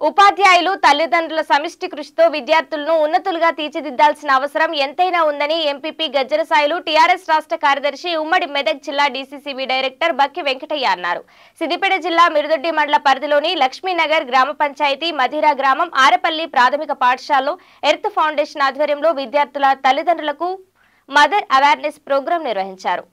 ఉపాధ్యాయులు తల్లిదండ్రుల సమిష్టి కృషితో విద్యార్థులను ఉన్నతులుగా తీర్చిదిద్దాల్సిన అవసరం ఎంతైనా ఉందని ఎంపీపీ గజ్జరసాయిలు టీఆర్ఎస్ రాష్ట్ర కార్యదర్శి ఉమ్మడి మెదక్ జిల్లా డీసీసీబీ డైరెక్టర్ బక్కి వెంకటయ్య అన్నారు సిద్దిపేట జిల్లా మిరుదొడ్డి మండల పరిధిలోని లక్ష్మీనగర్ గ్రామ పంచాయతీ మధిరా గ్రామం ఆరపల్లి ప్రాథమిక పాఠశాలలో ఎర్త్ ఫౌండేషన్ ఆధ్వర్యంలో విద్యార్థుల తల్లిదండ్రులకు మదర్ అవేర్నెస్ ప్రోగ్రాం నిర్వహించారు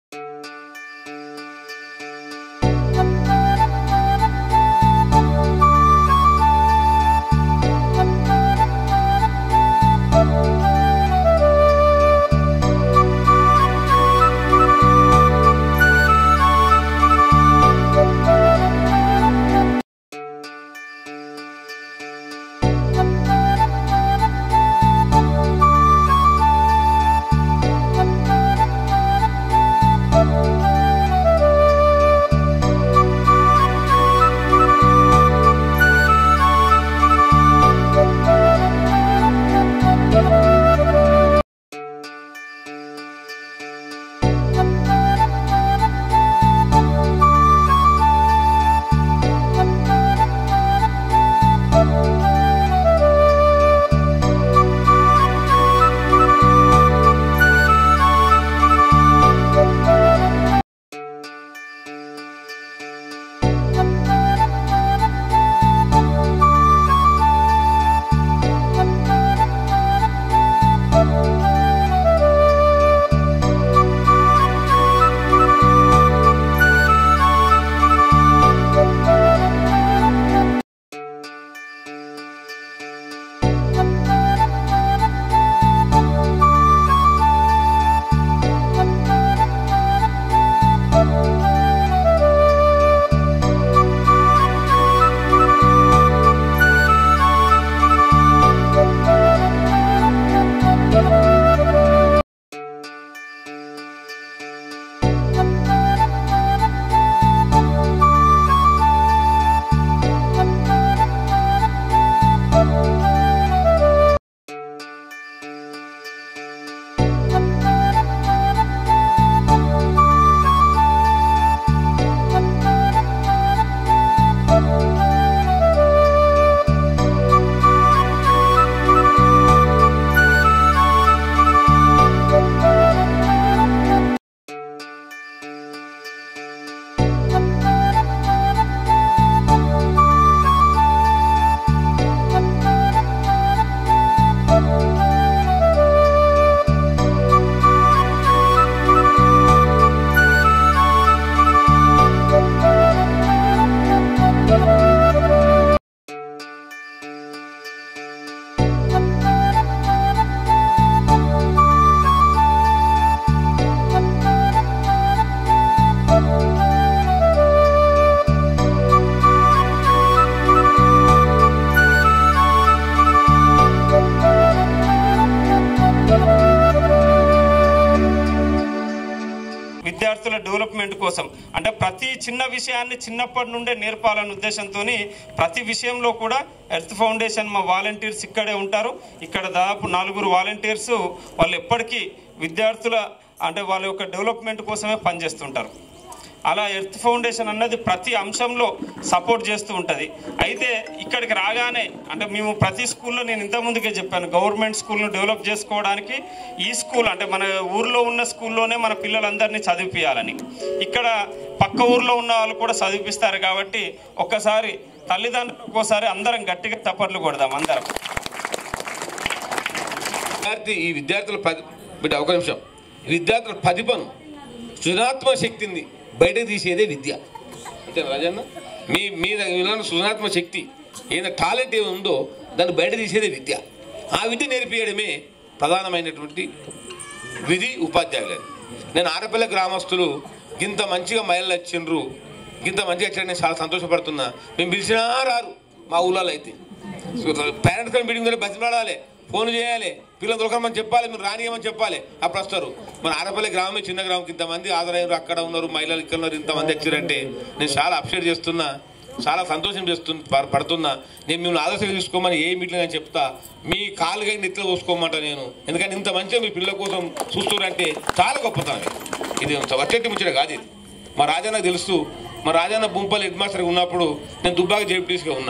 విద్యార్థుల డెవలప్మెంట్ కోసం అంటే ప్రతి చిన్న విషయాన్ని చిన్నప్పటి నుండే నేర్పాలనే ఉద్దేశంతో ప్రతి విషయంలో కూడా ఎర్త్ ఫౌండేషన్ మా వాలంటీర్స్ ఇక్కడే ఉంటారు ఇక్కడ దాదాపు నలుగురు వాలంటీర్స్ వాళ్ళు ఎప్పటికీ విద్యార్థుల అంటే వాళ్ళ యొక్క డెవలప్మెంట్ కోసమే పనిచేస్తుంటారు అలా ఎర్త్ ఫౌండేషన్ అన్నది ప్రతి అంశంలో సపోర్ట్ చేస్తూ ఉంటుంది అయితే ఇక్కడికి రాగానే అంటే మేము ప్రతి స్కూల్లో నేను ఇంతకుముందుకే చెప్పాను గవర్నమెంట్ స్కూల్ను డెవలప్ చేసుకోవడానికి ఈ స్కూల్ అంటే మన ఊర్లో ఉన్న స్కూల్లోనే మన పిల్లలందరినీ చదివిపియాలని ఇక్కడ పక్క ఊర్లో ఉన్న వాళ్ళు కూడా చదివిపిస్తారు కాబట్టి ఒక్కసారి తల్లిదండ్రులకు ఒకసారి అందరం గట్టిగా తప్పట్లు కొడదాం అందరం విద్యార్థి ఈ విద్యార్థుల ప్రతి బిడ్డ ఒక నిమిషం ఈ విద్యార్థుల ప్రతిభను సృజనాత్మక శక్తిని బయటకు తీసేదే విద్య అంటే రాజన్న మీ మీద మీలో సృజనాత్మక శక్తి ఏదైనా టాలెంట్ ఏమి ఉందో దాన్ని బయట తీసేదే విద్య ఆ విద్య నేర్పించడమే ప్రధానమైనటువంటి విధి ఉపాధ్యాయులు నేను ఆరపల్లి గ్రామస్తులు ఇంత మంచిగా మహిళలు వచ్చిండ్రు ఇంత మంచిగా వచ్చారని నేను చాలా సంతోషపడుతున్నా మేము పిలిచినా రారు మా ఊళ్ళలో అయితే పేరెంట్స్ మీటింగ్ ద్వారా బతిమాడాలి ఫోన్ చేయాలి పిల్లలు దొరకమని చెప్పాలి మీరు రానియమని చెప్పాలి అప్పుడు వస్తారు మన ఆడపల్లి గ్రామమే చిన్న గ్రామం ఇంతమంది ఆదరయ్యారు అక్కడ ఉన్నారు మహిళలు ఇక్కడ ఉన్నారు ఇంతమంది వచ్చారంటే నేను చాలా అప్సెట్ చేస్తున్నా చాలా సంతోషం చేస్తు ప- పడుతున్నా నేను మిమ్మల్ని ఆదర్శంగా తీసుకోమని ఏ మీటింగ్ అని చెప్తా మీ కాలుగా నెత్తిలో పోసుకోమంటా నేను ఎందుకంటే ఇంత మంచిగా మీ పిల్లల కోసం చూస్తున్నారంటే చాలా గొప్పతనం ఇది ఇంత వచ్చేటి ముచ్చట కాదు ఇది మా రాజన్నకు తెలుసు మా రాజన్న బుంపల్లి హెడ్ మాస్టర్గా ఉన్నప్పుడు నేను దుబ్బాక జేపీటీస్గా ఉన్నా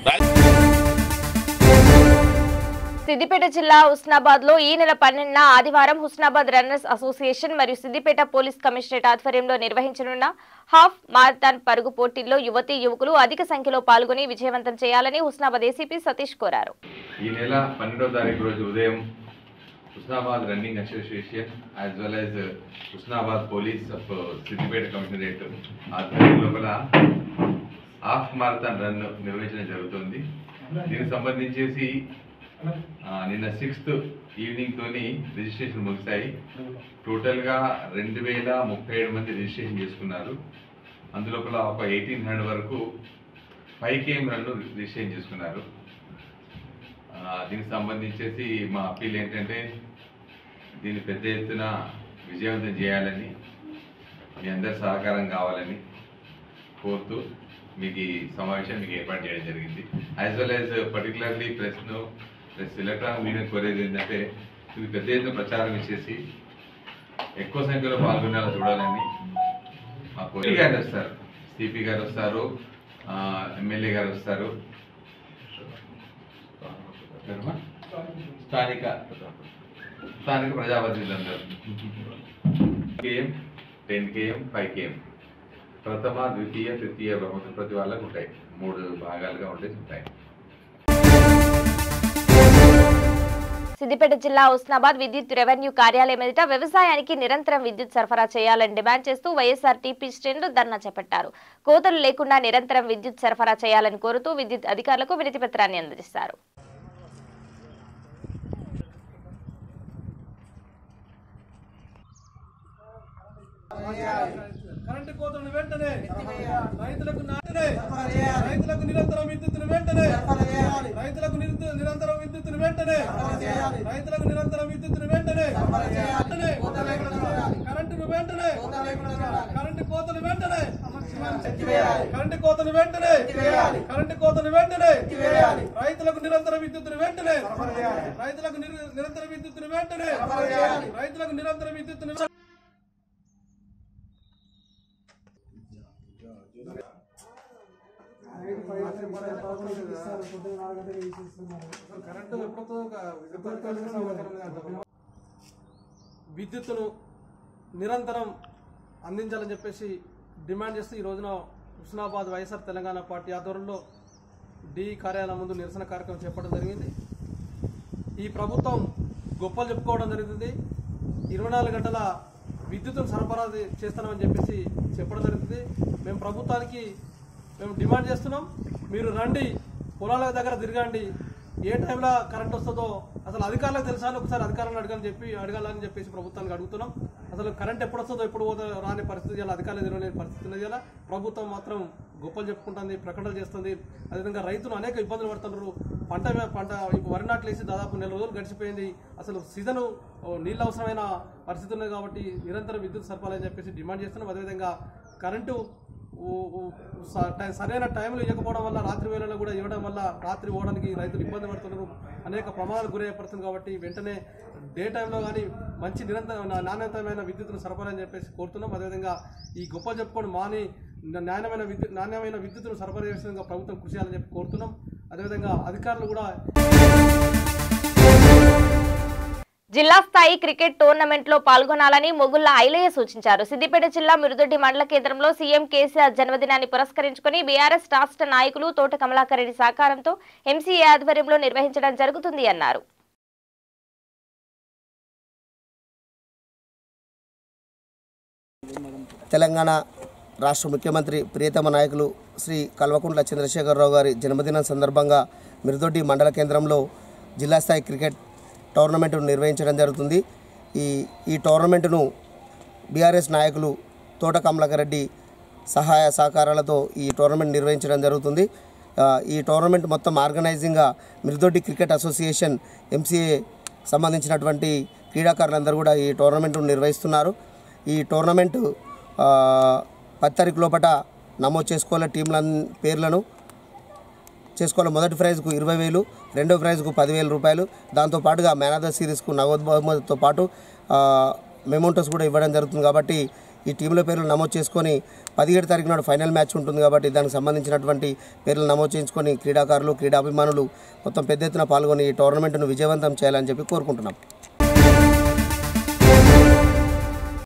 సిద్దిపేట జిల్లా హుస్నాబాద్ లో ఈ నెల పన్నెండున ఆదివారం హుస్నాబాద్ రన్నర్స్ అసోసియేషన్ మరియు సిద్దిపేట పోలీస్ కమిషనరేట్ ఆధ్వర్యంలో నిర్వహించనున్న హాఫ్ మారథాన్ పరుగు పోటీల్లో యువతీ యువకులు అధిక సంఖ్యలో పాల్గొని విజయవంతం చేయాలని హుస్నాబాద్ ఏసీపీ సతీష్ కోరారు ఈ నెల పన్నెండో తారీఖు రోజు ఉదయం Husnabad running association as well as Husnabad police of Siddipet commissionerate ఆధ్వర్యం లోపల హాఫ్ మారథాన్ రన్ నిర్వహించడం జరుగుతుంది దీనికి సంబంధించేసి ఆ, నిన్న సిక్స్త్ ఈవినింగ్ తోని రిజిస్ట్రేషన్ ముగిశాయి టోటల్ గా రెండు వేల ముప్పై ఏడు మంది రిజిస్ట్రేషన్ చేసుకున్నారు అందులోపల ఒక ఎయిటీన్ హండ్రెడ్ వరకు ఫైవ్ కేఎం రన్ రిజిస్ట్రేషన్ చేసుకున్నారు ఆ, దీనికి సంబంధించేసి మా అప్పీల్ ఏంటంటే దీన్ని పెద్ద ఎత్తున విజయవంతం చేయాలని మీ అందరి సహకారం కావాలని కోరుతూ మీకు ఈ సమావేశం మీకు ఏర్పాటు చేయడం జరిగింది యాజ్ వెల్ యాజ్ పర్టికులర్లీ ప్రెస్ను ప్లస్ ఎలక్ట్రానిక్ మీడియా కోరేది ఏంటంటే ఇది పెద్ద ఎత్తున ప్రచారం ఇచ్చేసి ఎక్కువ సంఖ్యలో పాల్గొనేలా చూడాలని మా కోరిక గారు వస్తారు సిపి గారు వస్తారు ఎమ్మెల్యే గారు వస్తారు ఎవరమ్మా? స్థానిక స్థానిక ప్రజాప్రతినిధులందరూ KM ten KM five KM ప్రథమ ద్వితీయ తృతీయ బహుమతి ప్రతి వాళ్ళకు ఉంటాయి మూడు భాగాలుగా ఉంటే ఉంటాయి సిద్దిపేట జిల్లా హుస్నాబాద్ విద్యుత్ రెవెన్యూ కార్యాలయం ఎదుట వ్యవసాయానికి నిరంతరం విద్యుత్ సరఫరా చేయాలని డిమాండ్ చేస్తూ వైఎస్ఆర్ టీపీ శ్రేణులు ధర్నా చేపట్టారు కోతలు లేకుండా నిరంతరం విద్యుత్ సరఫరా చేయాలని కోరుతూ విద్యుత్ అధికారులకు వినతి పత్రాన్ని అందజేశారు కరెంటు కోతలను వెంటనే రైతులకు నాటనే రైతులకు నిరంతరం విద్యుత్తును వెంటనే రైతులకు నిరంత- నిరంతరం విద్యుత్తును వెంటనే రైతులకు నిరంతరం విద్యుత్తును వెంటనే వెంటనే కరెంటును వెంటనే కరెంటు కోతను వెంటనే కరెంటు కోతను వెంటనే కరెంటు కోతను వెంటనే రైతులకు నిరంతర విద్యుత్తును వెంటనే రైతులకు నిర- నిరంతర విద్యుత్తును వెంటనే రైతులకు నిరంతర విద్యుత్తును వెంటనే విద్యుత్తును నిరంతరం అందించాలని చెప్పేసి డిమాండ్ చేస్తూ ఈ రోజున హుస్నాబాద్ వైఎస్ఆర్ తెలంగాణ పార్టీ ఆధ్వర్యంలో డి కార్యాలయం ముందు నిరసన కార్యక్రమం చేపట్టడం జరిగింది ఈ ప్రభుత్వం గొప్పలు చెప్పుకోవడం జరుగుతుంది ఇరవై నాలుగు గంటల విద్యుత్తును సరఫరా చేస్తున్నామని చెప్పేసి చెప్పడం జరుగుతుంది మేము ప్రభుత్వానికి మేము డిమాండ్ చేస్తున్నాం మీరు రండి పొలాల దగ్గర తిరగండి ఏ టైంలో కరెంట్ వస్తుందో అసలు అధికారులకు తెలుసా అని ఒకసారి అధికారులను అడగాలని చెప్పి అడగాలని చెప్పేసి ప్రభుత్వానికి అడుగుతున్నాం అసలు కరెంట్ ఎప్పుడు వస్తుందో ఎప్పుడు పోతుందో రాని పరిస్థితి ఇలా అధికారులు తిరగలేని పరిస్థితి ఉన్నది ఇలా ప్రభుత్వం మాత్రం గొప్పలు చెప్పుకుంటుంది ప్రకటనలు చేస్తుంది అదేవిధంగా రైతులు అనేక ఇబ్బందులు పడుతున్నారు పంట మీద- పంట ఇప్పుడు వరి నాట్లు వేసి దాదాపు నెల రోజులు గడిచిపోయింది అసలు సీజను ఓ, నీళ్ళు అవసరమైన పరిస్థితి ఉన్నది కాబట్టి నిరంతరం విద్యుత్ సరఫరా అని చెప్పేసి డిమాండ్ చేస్తున్నాం అదేవిధంగా కరెంటు ఊ- ఊ- స- టై- సరైన టైంలో ఇవ్వకపోవడం వల్ల రాత్రి వేళలో కూడా ఇవ్వడం వల్ల రాత్రి పోవడానికి రైతులు ఇబ్బంది పడుతున్నారు అనేక ప్రమాదాలు గురయ్యే పడుతుంది కాబట్టి వెంటనే డే టైంలో కానీ మంచి నిరంతర నా- నాణ్యతమైన విద్యుత్తును సరఫరా అని చెప్పేసి కోరుతున్నాం అదేవిధంగా ఈ గొప్ప చెప్పుకొని మాని న- నాణ్యమైన విద్యుత్ నాణ్యమైన విద్యుత్తును సరఫరా చేసే విధంగా ప్రభుత్వం కృషి చేయాలని చెప్పి కోరుతున్నాం అదేవిధంగా అధికారులు కూడా జిల్లా స్థాయి క్రికెట్ టోర్నమెంట్ లో పాల్గొనాలని మొగుళ్ల ఐలయ్య సూచించారు సిద్దిపేట జిల్లా మిరుదొడ్డి మండల కేంద్రంలో సీఎం కేసీఆర్ జన్మదినాన్ని పురస్కరించుకుని బీఆర్ఎస్ రాష్ట్ర నాయకులు తోట కమలాకర్ రెడ్డి సహకారంతో ఎంసీఏ ఆధ్వర్యంలో నిర్వహించడం జరుగుతుంది అన్నారు తెలంగాణ రాష్ట్ర ముఖ్యమంత్రి ప్రియతమ నాయకులు శ్రీ కల్వకుంట్ల చంద్రశేఖరరావు గారి జన్మదినం సందర్భంగా మిరుదొడ్డి మండల కేంద్రంలో జిల్లా స్థాయి క్రికెట్ టోర్నమెంట్ను నిర్వహించడం జరుగుతుంది ఈ ఈ టోర్నమెంటును బీఆర్ఎస్ నాయకులు తోట కమలాకర్ రెడ్డి సహాయ సహకారాలతో ఈ టోర్నమెంట్ నిర్వహించడం జరుగుతుంది ఆ, ఈ టోర్నమెంట్ మొత్తం ఆర్గనైజింగ్గా మిరుదొడ్డి క్రికెట్ అసోసియేషన్ ఎంసీఏ సంబంధించినటువంటి క్రీడాకారులందరూ కూడా ఈ టోర్నమెంట్ను నిర్వహిస్తున్నారు ఈ టోర్నమెంటు ఆ, పది తారీఖు లోపల నమోదు చేసుకోవాలి టీంల పేర్లను చేసుకోవాలి మొదటి ప్రైజ్కు ఇరవై వేలు రెండో ప్రైజ్కు పదివేల రూపాయలు దాంతో పాటుగా మ్యాన్ ఆఫ్ ద సిరీస్కు నగదు బహుమతితో పాటు మెమోంటోస్ కూడా ఇవ్వడం జరుగుతుంది కాబట్టి ఈ టీంల పేర్లు నమోదు చేసుకొని పదిహేడు తారీఖు నాడు ఫైనల్ మ్యాచ్ ఉంటుంది కాబట్టి దానికి సంబంధించినటువంటి పేర్లు నమోదు చేయించుకొని క్రీడాకారులు క్రీడాభిమానులు మొత్తం పెద్ద ఎత్తున పాల్గొని ఈ టోర్నమెంట్ను విజయవంతం చేయాలని చెప్పి కోరుకుంటున్నాం